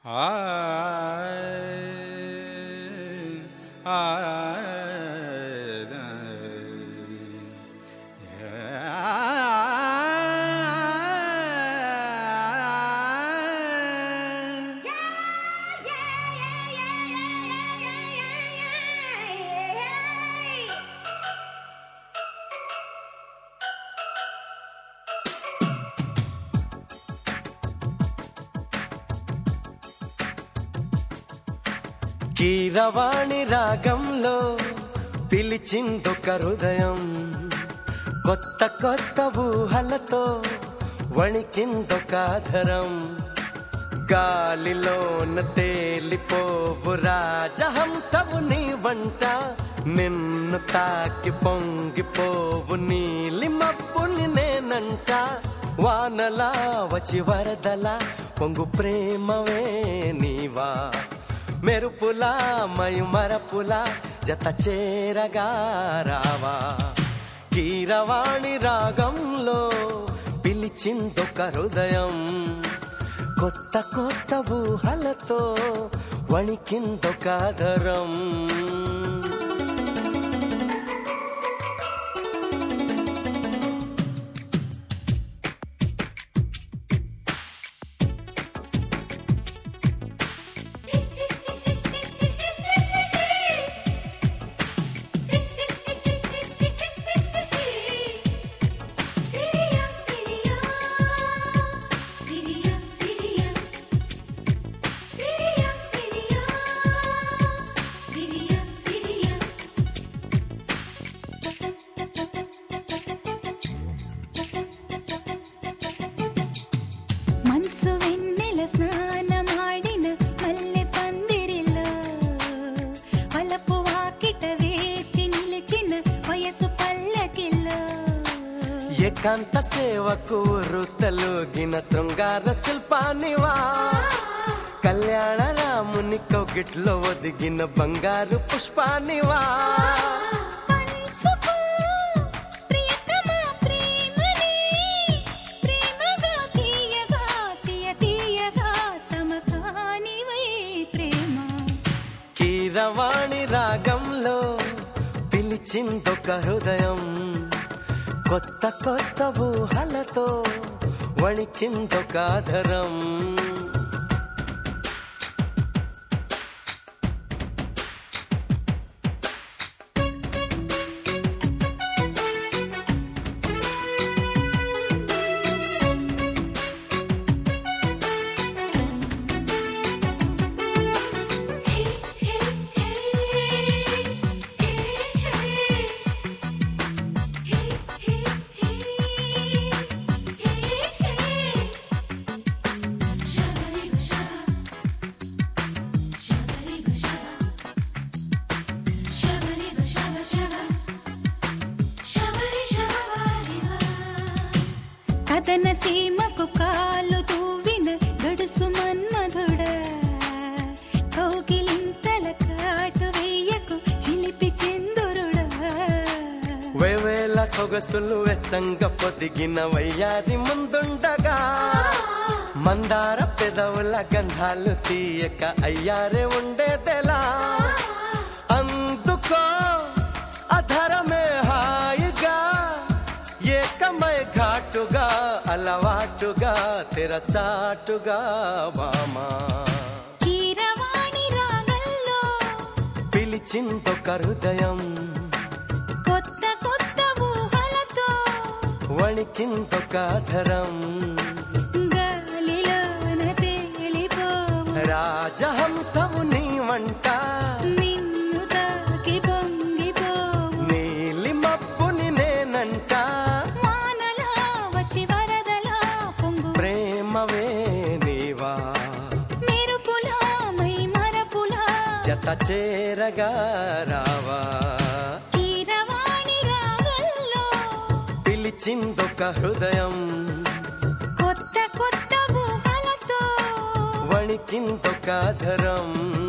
కీరవాణి రాగంలో పిలిచిందొక హృదయం కొత్త కొత్త ఊహలతో వణికిందొక ఆధరం గాలిలోన తేలిపోవు రాజహంసవు నీ వంట నిన్ను తాకి పొంగిపోవు నీలి మబ్బుని నేనంట వానలా వచ్చి వరదలా పొంగు ప్రేమవే నీవా మెరుపులా మయుమరపులా జత చేరగా రావా కీరవాణి రాగంలో పిలిచిందొక హృదయం కొత్త కొత్త ఊహలతో వణికిందొక ధరం సిరియా సిరియా సిరియా సిరియా సిరియా సిరియా సిరియా సిరియా ಮನ್ಸು ವೆನ್ನೆಲ ಸ್ನಾನ ಮಾಡಿನ ಮಲ್ಲೆ ಪಂದಿರಿಲ್ಲ ಹೊಲಪು ವಾಕಿಟ ವೇತಿ ನಿಲಿಚಿನ ವಯಸ್ಸು ಪಲ್ಲಕಿಲ್ಲ ఏకాంత సేవకు రుతలుగిన శృంగార శిల్పానివా కళ్యాణ రాముని కౌగిట్లో ఒదిగిన బంగారు పుష్పానివా పంచుకో ప్రియతమా ప్రేమని ప్రేమగా తీయగా తీయ తీయగా తమకానివై ప్రేమ కీరవాణి రాగంలో పిలిచిందొక హృదయం కొత్త కొత్త ఊహలతో వణికిందొక ధరం కథన సీమకు కాలు తూవిన గడుసు మన్మధుడ కౌగిలింతల కాటు వెయ్యకు చిలిపి చందురుడా వేవేల సొగసులు వెచ్చంగ పొదిగిన వయ్యాది ముందుండగా మందార పెదవుల గంధాలు తీయక అయ్యారే ఉండేదెలా అందుకో అధరమే హాయిగా ఏకమై ఘాటుగా అలవాటుగా తెరచాటుగా బామా కీరవాణి రాగంలో పిలిచిందొక హృదయం కొత్త కొత్త ఊహలతో వణికిందొక ధరం గాలిలోన తేలిపోవు రాజహంసము నీ వంట నిన్ను తాకి పొంగిపోవు నీలి మబ్బుని నేనంట వానలా వచ్చి వరదలా పొంగు ప్రేమవే నీవా మెరుపులా మై మరపులా జత చేరగా రావా కీరవాణి రాగంలో పిలిచిందొక హృదయం కొత్త కొత్త ఊహలతో వణికిందొక ధరం